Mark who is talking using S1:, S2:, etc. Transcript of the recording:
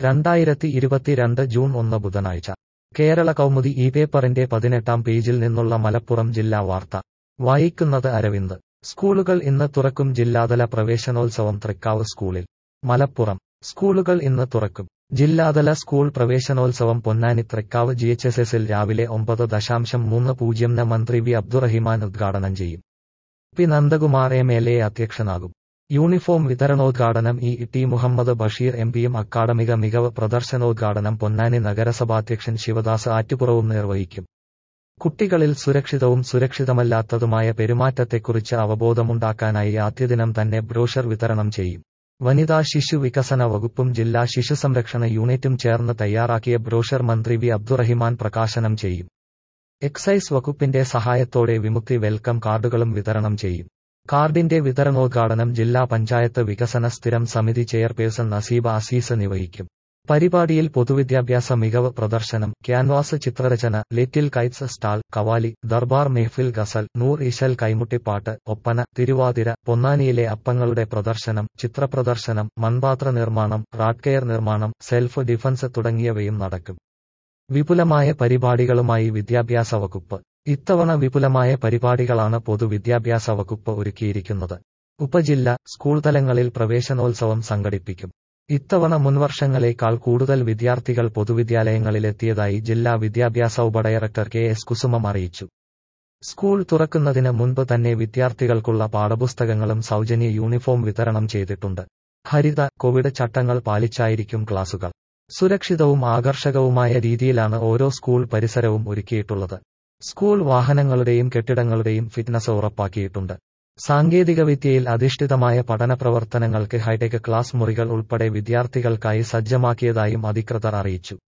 S1: രണ്ടായിരത്തി ഇരുപത്തിരണ്ട് ജൂൺ ഒന്ന് ബുധനാഴ്ച കേരള കൗമുദി ഈ പേപ്പറിന്റെ പതിനെട്ടാം പേജിൽ നിന്നുള്ള മലപ്പുറം ജില്ലാ വാർത്ത വായിക്കുന്നത് അരവിന്ദ് സ്കൂളുകൾ ഇന്ന് തുറക്കും ജില്ലാതല പ്രവേശനോത്സവം തൃക്കാവ് സ്കൂളിൽ മലപ്പുറം സ്കൂളുകൾ ഇന്ന് തുറക്കും ജില്ലാതല സ്കൂൾ പ്രവേശനോത്സവം പൊന്നാനി തൃക്കാവ് ജിഎച്ച്എസ്എസിൽ രാവിലെ ഒമ്പത് ദശാംശം മൂന്ന് പൂജ്യം ന് മന്ത്രി വി അബ്ദുറഹിമാൻ ഉദ്ഘാടനം ചെയ്യും P Nandakumar M L A അധ്യക്ഷനാകും യൂണിഫോം വിതരണോദ്ഘാടനം E T Muhammad Basheer M പിയും അക്കാഡമിക മികവ് പ്രദർശനോദ്ഘാടനം പൊന്നാനി നഗരസഭാധ്യക്ഷൻ ശിവദാസ് ആറ്റുപുറവും നിർവഹിക്കും കുട്ടികളിൽ സുരക്ഷിതവും സുരക്ഷിതമല്ലാത്തതുമായ പെരുമാറ്റത്തെക്കുറിച്ച് അവബോധമുണ്ടാക്കാനായി ആദ്യദിനം തന്നെ ബ്രോഷർ വിതരണം ചെയ്യും വനിതാ ശിശു വികസന വകുപ്പും ജില്ലാ ശിശുസംരക്ഷണ യൂണിറ്റും ചേർന്ന് തയ്യാറാക്കിയ ബ്രോഷർ മന്ത്രി വി അബ്ദുറഹിമാൻ പ്രകാശനം ചെയ്യും എക്സൈസ് വകുപ്പിന്റെ സഹായത്തോടെ വിമുക്തി വെൽക്കം കാർഡുകളും വിതരണം ചെയ്യും കാർഡിന്റെ വിതരണോദ്ഘാടനം ജില്ലാ പഞ്ചായത്ത് വികസന സ്ഥിരം സമിതി ചെയർപേഴ്സൺ നസീബ അസീസ് നിർവഹിക്കും പരിപാടിയിൽ പൊതുവിദ്യാഭ്യാസ മികവ് പ്രദർശനം ക്യാൻവാസ് ചിത്രരചന ലിറ്റിൽ കൈറ്റ്സ് സ്റ്റാൾ കവാലി ദർബാർ മെഹ്ഫിൽ ഗസൽ നൂർ ഇശൽ കൈമുട്ടിപ്പാട്ട് ഒപ്പന തിരുവാതിര പൊന്നാനിയിലെ അപ്പങ്ങളുടെ പ്രദർശനം ചിത്രപ്രദർശനം മൺപാത്ര നിർമ്മാണം റാഡ്കെയർ നിർമ്മാണം സെൽഫ് ഡിഫൻസ് തുടങ്ങിയവയും നടക്കും വിപുലമായ പരിപാടികളുമായി വിദ്യാഭ്യാസ വകുപ്പ് ഇത്തവണ വിപുലമായ പരിപാടികളാണ് പൊതുവിദ്യാഭ്യാസ വകുപ്പ് ഒരുക്കിയിരിക്കുന്നത് ഉപജില്ല സ്കൂൾ തലങ്ങളിൽ പ്രവേശനോത്സവം സംഘടിപ്പിക്കും ഇത്തവണ മുൻവർഷങ്ങളേക്കാൾ കൂടുതൽ വിദ്യാർത്ഥികൾ പൊതുവിദ്യാലയങ്ങളിലെത്തിയതായി ജില്ലാ വിദ്യാഭ്യാസ ഉപഡയറക്ടർ കെ എസ് കുസുമം അറിയിച്ചു സ്കൂൾ തുറക്കുന്നതിന് മുൻപ് തന്നെ വിദ്യാർത്ഥികൾക്കുള്ള പാഠപുസ്തകങ്ങളും സൗജന്യ യൂണിഫോം വിതരണം ചെയ്തിട്ടുണ്ട് ഹരിത കോവിഡ് ചട്ടങ്ങൾ പാലിച്ചായിരിക്കും ക്ലാസുകൾ സുരക്ഷിതവും ആകർഷകവുമായ രീതിയിലാണ് ഓരോ സ്കൂൾ പരിസരവും ഒരുക്കിയിട്ടുള്ളത് സ്കൂൾ വാഹനങ്ങളുടെയും കെട്ടിടങ്ങളുടെയും ഫിറ്റ്നസ് ഉറപ്പാക്കിയിട്ടുണ്ട് സാങ്കേതികവിദ്യയിൽ അധിഷ്ഠിതമായ പഠന പ്രവർത്തനങ്ങൾക്ക് ഹൈടെക് ക്ലാസ് മുറികൾ ഉൾപ്പെടെ വിദ്യാർത്ഥികൾക്കായി സജ്ജമാക്കിയതായും അധികൃതർ അറിയിച്ചു